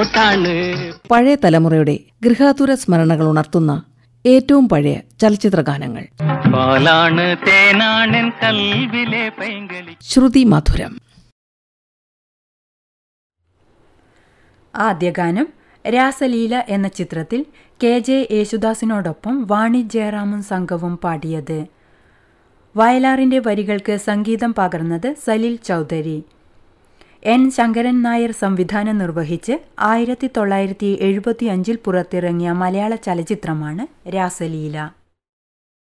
ഇങ്ങോട്ടാണ് പഴയ തലമുറയുടെ ഗൃഹാതുര സ്മരണകൾ ഉണർത്തുന്ന ഏറ്റവും പഴയ ചലച്ചിത്ര ഗാനങ്ങൾ പാലാണ് തേനാണൻ കൽവിലെ പൈങ്കളി ശ്രുതി മധുരം ആദ്യ ഗാനം രാസലീല എന്ന ചിത്രത്തിൽ കെ ജെ യേശുദാസിനോടൊപ്പം വാണി ജയറാമും സംഘവും പാടിയത് വയലാറിന്റെ വരികൾക്ക് സംഗീതം പകർന്നത് സലിൽ ചൗധരി എൻ ശങ്കരൻ നായർ സംവിധാനം നിർവഹിച്ച് ആയിരത്തി തൊള്ളായിരത്തി എഴുപത്തിയഞ്ചിൽ പുറത്തിറങ്ങിയ മലയാള ചലച്ചിത്രമാണ് രാസലീല